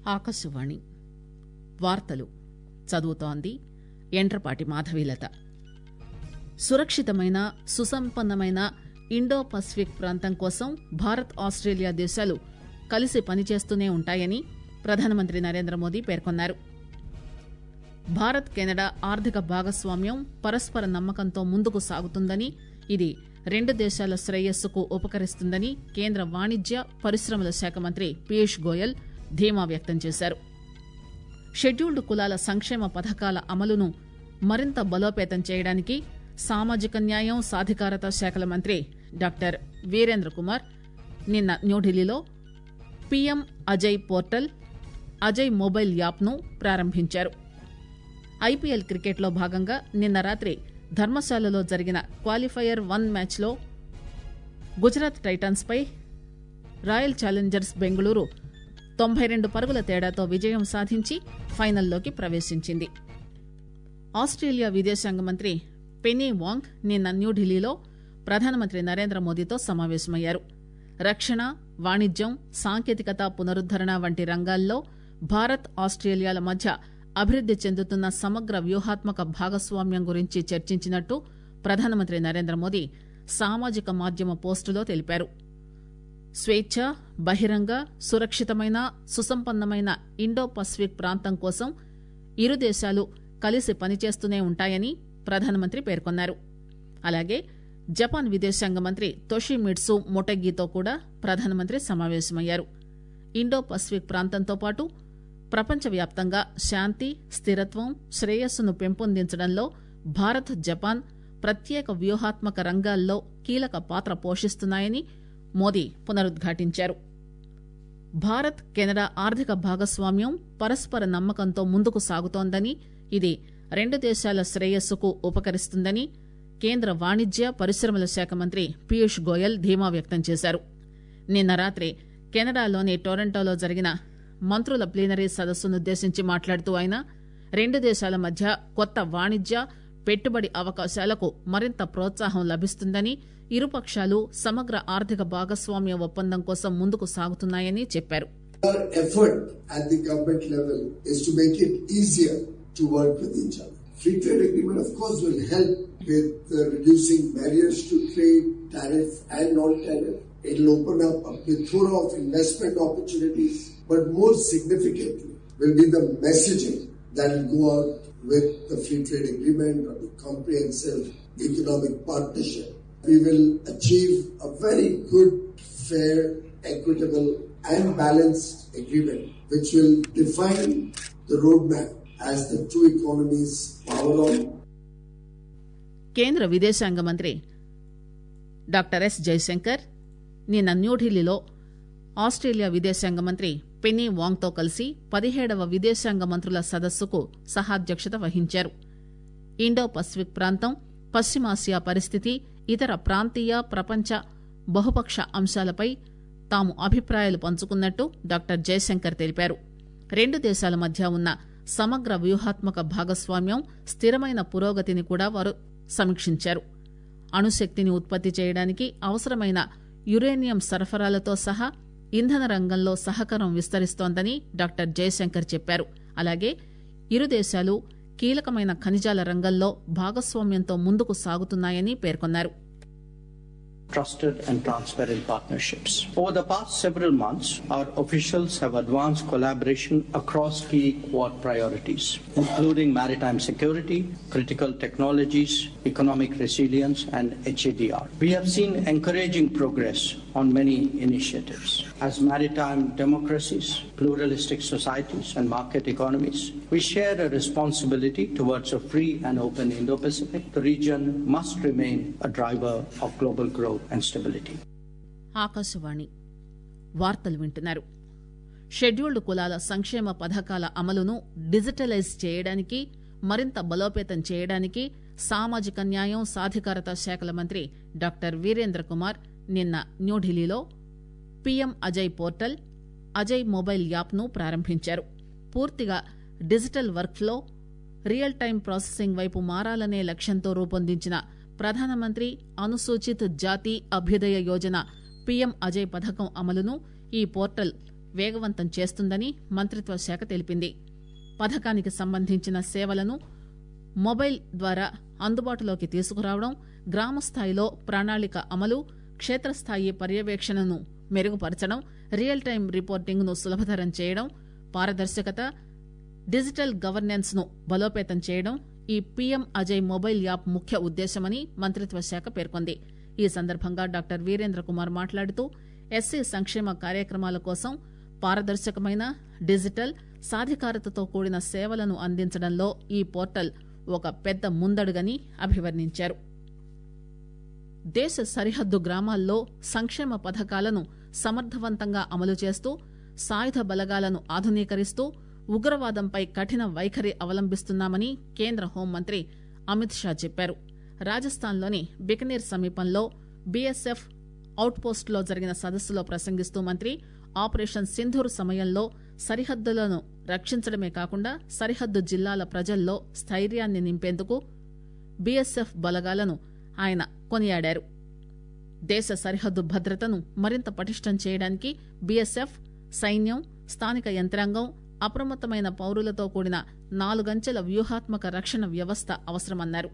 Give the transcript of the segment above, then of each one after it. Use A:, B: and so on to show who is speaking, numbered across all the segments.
A: ఆకాశవాణి వార్తలు చదువుతోంది ఎండ్రపాటి మాధవీలత సురక్షితమైన సుసంపన్నమైన ఇండో పసిఫిక్ ప్రాంతం కోసం భారత్ ఆస్టేలియా దేశాలు కలిసి పనిచేస్తూనే ఉంటాయని ప్రధానమంత్రి నరేంద్ర మోదీ పేర్కొన్నారు భారత్ కెనడా ఆర్థిక భాగస్వామ్యం పరస్పర నమ్మకంతో ముందుకు సాగుతుందని ఇది రెండు దేశాల శ్రేయస్సుకు ఉపకరిస్తుందని కేంద్ర వాణిజ్య పరిశ్రమల శాఖ మంత్రి పీయూష్ గోయల్ ధీమా వ్యక్తం చేశారు షెడ్యూల్డ్ కులాల సంక్షేమ పథకాల అమలును మరింత బలోపేతం చేయడానికి సామాజిక న్యాయం సాధికారత శాఖల మంత్రి డాక్టర్ వీరేంద్ర కుమార్ నిన్న న్యూఢిల్లీలో PM Ajay portal Ajay mobile యాప్ను ప్రారంభించారు ఐపీఎల్ క్రికెట్లో భాగంగా నిన్న రాత్రి ధర్మశాలలో జరిగిన క్వాలిఫైయర్ వన్ మ్యాచ్లో గుజరాత్ టైటన్స్ పై రాయల్ ఛాలెంజర్స్ బెంగళూరు తొంభై రెండు పరుగుల తేడాతో విజయం సాధించి ఫైనల్లోకి ప్రవేశించింది ఆస్ట్రేలియా విదేశాంగ మంత్రి పెనీ వాంగ్ నిన్న న్యూఢిల్లీలో ప్రధానమంత్రి నరేంద్ర మోదీతో సమావేశమయ్యారు రక్షణ వాణిజ్యం సాంకేతికత పునరుద్దరణ వంటి రంగాల్లో భారత్ ఆస్ట్రేలియాల మధ్య అభివృద్ది చెందుతున్న సమగ్ర వ్యూహాత్మక భాగస్వామ్యం గురించి చర్చించినట్టు ప్రధానమంత్రి నరేంద్ర మోదీ సామాజిక మాధ్యమ పోస్టులో తెలిపారు స్వేచ్ఛ బహిరంగ సురక్షితమైన సుసంపన్నమైన ఇండో పసిఫిక్ ప్రాంతం కోసం ఇరు దేశాలు కలిసి పనిచేస్తూనే ఉంటాయని ప్రధానమంత్రి పేర్కొన్నారు అలాగే జపాన్ విదేశాంగ మంత్రి తొషిమిట్సు మొటెగితో కూడా ప్రధానమంత్రి సమావేశమయ్యారు ఇండో పసిఫిక్ ప్రాంతంతో పాటు ప్రపంచవ్యాప్తంగా శాంతి స్థిరత్వం శ్రేయస్సును పెంపొందించడంలో భారత్ జపాన్ ప్రత్యేక వ్యూహాత్మక రంగాల్లో కీలక పాత్ర పోషిస్తున్నాయని మోదీ పునరుద్ఘాటించారు భారత్ కెనడా ఆర్థిక భాగస్వామ్యం పరస్పర నమ్మకంతో ముందుకు సాగుతోందని ఇది రెండు దేశాల శ్రేయస్సుకు ఉపకరిస్తుందని కేంద్ర వాణిజ్య పరిశ్రమల శాఖ మంత్రి పీయూష్ గోయల్ ధీమా వ్యక్తం చేశారు నిన్న రాత్రి కెనడాలోని టొరంటోలో జరిగిన మంత్రుల ప్లీనరీ సదస్సునుద్దేశించి మాట్లాడుతూ ఆయన రెండు దేశాల మధ్య కొత్త వాణిజ్య పెట్టుబడి అవకాశాలకు మరింత ప్రోత్సాహం లభిస్తుందని ఇరుపక్షాలు సమగ్ర ఆర్థిక భాగస్వామ్య ఒప్పందం కోసం ముందుకు సాగుతున్నాయని చెప్పారు
B: Our effort at the government level is to make it easier to work with each other. Free trade agreement, of course, will help with uh, reducing barriers to trade, tariff and non-tariff. It'll open up a plethora of investment opportunities, but more significantly will be the messaging that will go out with the free trade agreement or the comprehensive economic partnership. We will achieve a very good, fair, equitable and balanced agreement which will define the roadmap as the two economies power on
A: కేంద్ర విదేశాంగ మంత్రి doctor yes Jaishankar నిన్న న్యూఢిల్లీలో Australia విదేశాంగ మంత్రి Penney వాంగ్తో కలిసి పదిహేడవ విదేశాంగ మంత్రుల సదస్సుకు సహాధ్యక్షత వహించారు ఇండో పసిఫిక్ ప్రాంతం పశ్చిమాసియా పరిస్థితి ఇతర ప్రాంతీయ ప్రపంచ బహుపక్ష అంశాలపై తాము అభిప్రాయాలు పంచుకున్నట్టు డాక్టర్ జయశంకర్ తెలిపారు రెండు దేశాల మధ్య ఉన్న సమగ్ర వ్యూహాత్మక భాగస్వామ్యం స్థిరమైన పురోగతిని కూడా వారు సమీక్షించారు అణుశక్తిని ఉత్పత్తి చేయడానికి అవసరమైన యురేనియం సరఫరాలతో సహా ఇంధన రంగంలో సహకారం విస్తరిస్తోందని డాక్టర్ జయశంకర్ చెప్పారు అలాగే ఇరు దేశాలు కీలకమైన ఖనిజాల రంగంలో భాగస్వామ్యంతో ముందుకు సాగుతున్నాయని పేర్కొన్నారు
C: trusted and transparent partnerships. Over the past several months, our officials have advanced collaboration across key Quad priorities, including maritime security, critical technologies, economic resilience, and HADR. We have seen encouraging progress on many initiatives. As maritime democracies, pluralistic societies, and market economies, we share a responsibility towards a free and open Indo Pacific. The region must remain a driver of global growth and stability.
A: Akashvani వార్తలు వింటున్నారు scheduled కులాల సంక్షేమ పథకాల అమలును digitalise చేయడానికి మరింత బలోపేతం చేయడానికి సామాజిక న్యాయం సాధికారత శాఖల మంత్రి డాక్టర్ వీరేంద్ర కుమార్ నిన్న న్యూఢిల్లీలో PM Ajay portal Ajay mobile యాప్ను ప్రారంభించారు పూర్తిగా digital workflow real time processing వైపు మారాలనే లక్ష్యంతో రూపొందించిన ప్రధానమంత్రి అనుసూచిత్ జాతి అభ్యుదయ యోజన పీఎం అజయ్ పథకం అమలును ఈ పోర్టల్ వేగవంతం చేస్తుందని మంత్రిత్వ శాఖ తెలిపింది పథకానికి సంబంధించిన సేవలను మొబైల్ ద్వారా అందుబాటులోకి తీసుకురావడం గ్రామ స్థాయిలో ప్రణాళిక అమలు క్షేత్రస్థాయి పర్యవేక్షణను మెరుగుపరచడం రియల్ టైం రిపోర్టింగ్ ను సులభతరం చేయడం పారదర్శకత డిజిటల్ గవర్నెన్స్ ను బలోపేతం చేయడం ఈ పీఎం అజయ్ మొబైల్ యాప్ ముఖ్య ఉద్దేశమని మంత్రిత్వ శాఖ పేర్కొంది ఈ సందర్భంగా డాక్టర్ వీరేంద్ర కుమార్ మాట్లాడుతూ ఎస్సీ సంక్షేమ కార్యక్రమాల కోసం పారదర్శకమైన డిజిటల్ సాధికారతతో కూడిన సేవలను అందించడంలో ఈ పోర్టల్ ఒక పెద్ద ముందడుగని అభివర్ణించారు దేశ సరిహద్దు గ్రామాల్లో సంక్షేమ పథకాలను సమర్థవంతంగా అమలు చేస్తూ సాయుధ బలగాలను ఆధునీకరిస్తూ ఉగ్రవాదంపై కఠిన వైఖరి అవలంబిస్తున్నామని కేంద్ర హోంమంత్రి అమిత్ షా చెప్పారు రాజస్థాన్లోని బికనీర్ సమీపంలో బీఎస్ఎఫ్ అవుట్పోస్టులో జరిగిన సదస్సులో ప్రసంగిస్తూ మంత్రి ఆపరేషన్ సింధూర్ సమయంలో సరిహద్దులను రక్షించడమే కాకుండా సరిహద్దు జిల్లాల ప్రజల్లో స్థైర్యాన్ని నింపేందుకు బీఎస్ఎఫ్ బలగాలను ఆయన కొనియాడారు దేశ సరిహద్దు భద్రతను మరింత పటిష్టం చేయడానికి బీఎస్ఎఫ్ సైన్యం స్థానిక యంత్రాంగం అప్రమత్తమైన పౌరులతో కూడిన నాలుగంచెల వ్యూహాత్మక రక్షణ వ్యవస్థ అవసరమన్నారు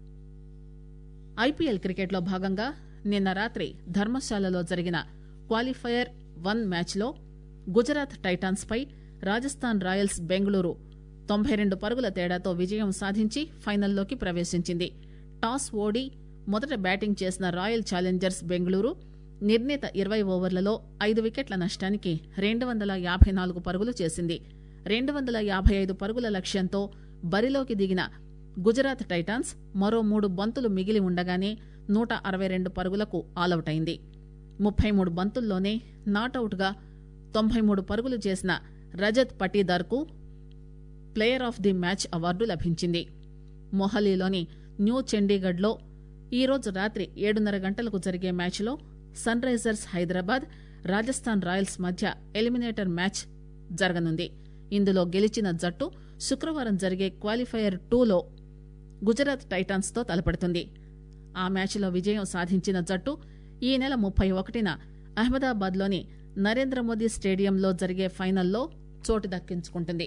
A: ఐపీఎల్ క్రికెట్లో భాగంగా నిన్న రాత్రి ధర్మశాలలో జరిగిన క్వాలిఫైయర్ వన్ మ్యాచ్లో గుజరాత్ టైటాన్స్ పై రాజస్థాన్ రాయల్స్ బెంగళూరు తొంభై రెండు పరుగుల తేడాతో విజయం సాధించి ఫైనల్లోకి ప్రవేశించింది టాస్ ఓడి మొదట బ్యాటింగ్ చేసిన రాయల్ ఛాలెంజర్స్ బెంగళూరు నిర్ణీత ఇరవై ఓవర్లలో ఐదు వికెట్ల నష్టానికి రెండు వందల యాభై నాలుగు పరుగులు చేసింది రెండు వందల యాభై ఐదు పరుగుల లక్ష్యంతో బరిలోకి దిగిన గుజరాత్ టైటాన్స్ మరో మూడు బంతులు మిగిలి ఉండగానే నూట అరవై రెండు పరుగులకు ఆలౌట్ అయింది ముప్పై మూడు బంతుల్లోనే నాటౌట్గా తొంభై మూడు పరుగులు చేసిన రజత్ పటీదార్కు player of the match award లభించింది మొహాలీలోని న్యూ చండీగఢ్లో ఈరోజు రాత్రి ఏడున్నర గంటలకు జరిగే మ్యాచ్లో Sunrisers Hyderabad Rajasthan Royals మధ్య ఎలిమినేటర్ మ్యాచ్ జరగనుంది ఇందులో గెలిచిన జట్టు శుక్రవారం జరిగే క్వాలిఫైయర్ టూలో గుజరాత్ టైటాన్స్ తో తలపడుతుంది ఆ మ్యాచ్లో విజయం సాధించిన జట్టు ఈ నెల ముప్పై ఒకటిన అహ్మదాబాద్లోని నరేంద్ర మోదీ స్టేడియంలో జరిగే ఫైనల్లో చోటు దక్కించుకుంటుంది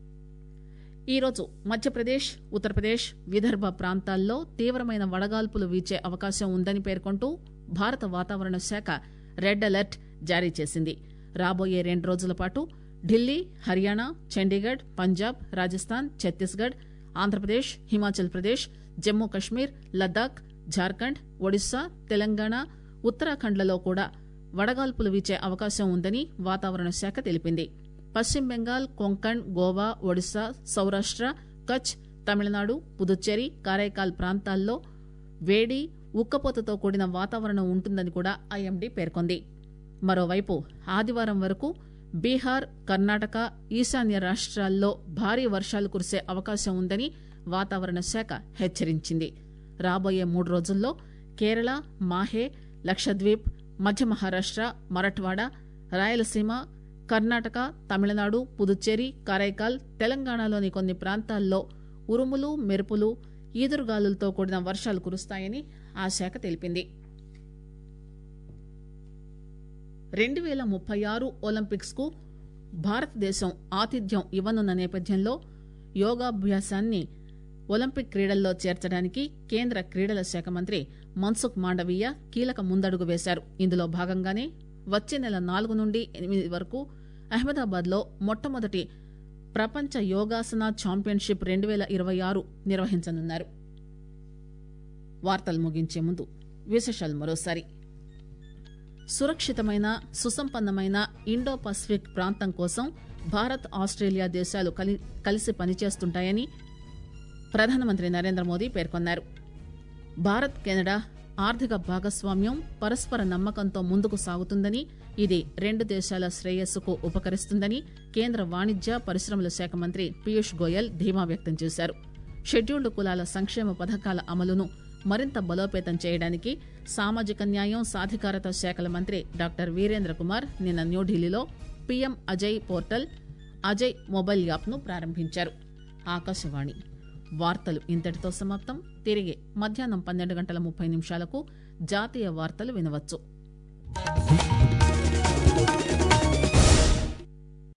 A: ఈరోజు మధ్యప్రదేశ్ ఉత్తరప్రదేశ్ విదర్భ ప్రాంతాల్లో తీవ్రమైన వడగాల్పులు వీచే అవకాశం ఉందని పేర్కొంటూ భారత వాతావరణ శాఖ రెడ్ అలర్ట్ జారీ చేసింది రాబోయే రెండు రోజుల పాటు ఢిల్లీ హర్యానా చండీగఢ్ పంజాబ్ రాజస్థాన్ ఛత్తీస్గఢ్ ఆంధ్రప్రదేశ్ హిమాచల్ ప్రదేశ్ జమ్మూ కశ్మీర్ లద్దాఖ్ జార్ఖండ్ ఒడిశా తెలంగాణ ఉత్తరాఖండ్లలో కూడా వడగాల్పులు వీచే అవకాశం ఉందని వాతావరణ శాఖ తెలిపింది పశ్చిమ బెంగాల్ కొంకణ్ గోవా ఒడిశా సౌరాష్ట్ర కచ్ తమిళనాడు పుదుచ్చేరి కారైకాల్ ప్రాంతాల్లో వేడి ఉక్కపోతతో కూడిన వాతావరణం ఉంటుందని కూడా ఐఎండీ పేర్కొంది మరోవైపు ఆదివారం వరకు బీహార్ కర్ణాటక ఈశాన్య రాష్ట్రాల్లో భారీ వర్షాలు కురిసే అవకాశం ఉందని వాతావరణ శాఖ హెచ్చరించింది రాబోయే మూడు రోజుల్లో కేరళ మాహే లక్షద్వీప్ మధ్య మహారాష్ట్ర మరఠ్వాడ రాయలసీమ కర్ణాటక తమిళనాడు పుదుచ్చేరి కారైకాల్ తెలంగాణలోని కొన్ని ప్రాంతాల్లో ఉరుములు మెరుపులు ఈదురుగాలులతో కూడిన వర్షాలు కురుస్తాయని ఆ శాఖ తెలిపింది రెండు వేల ముప్పై ఆరు ఒలింపిక్స్ కు భారతదేశం ఆతిథ్యం ఇవ్వనున్న నేపథ్యంలో యోగాభ్యాసాన్ని ఒలింపిక్ క్రీడల్లో చేర్చడానికి కేంద్ర క్రీడల శాఖ మంత్రి మన్సుఖ్ మాండవీయ కీలక ముందడుగు వేశారు ఇందులో భాగంగానే వచ్చే నెల నాలుగు నుండి ఎనిమిది వరకు అహ్మదాబాద్ లో మొట్టమొదటి ప్రపంచ యోగాసన ఛాంపియన్షిప్ రెండు వేల ఇరవై ఆరు నిర్వహించనున్నారు వార్తలు ముగించే ముందు విశేషాలు మరోసారి సురక్షితమైన సుసంపన్నమైన ఇండో పసిఫిక్ ప్రాంతం కోసం భారత్ ఆస్ట్రేలియా దేశాలు కలి- కలిసి పనిచేస్తుంటాయని ప్రధానమంత్రి నరేంద్ర మోదీ పేర్కొన్నారు భారత్ కెనడా ఆర్థిక భాగస్వామ్యం పరస్పర నమ్మకంతో ముందుకు సాగుతుందని ఇది రెండు దేశాల శ్రేయస్సుకు ఉపకరిస్తుందని కేంద్ర వాణిజ్య పరిశ్రమల శాఖ మంత్రి పీయూష్ గోయల్ ధీమా వ్యక్తం చేశారు షెడ్యూల్డ్ కులాల సంక్షేమ పథకాల అమలును మరింత బలోపేతం చేయడానికి సామాజిక న్యాయం సాధికారత శాఖల మంత్రి డాక్టర్ వీరేంద్ర కుమార్ నిన్న న్యూఢిల్లీలో PM Ajay portal Ajay mobile యాప్ను ప్రారంభించారు ఆకాశవాణి వార్తలు ఇంతటితో సమాప్తం తిరిగి మధ్యాహ్నం పన్నెండు గంటల ముప్పై నిమిషాలకు జాతీయ వార్తలు వినవచ్చు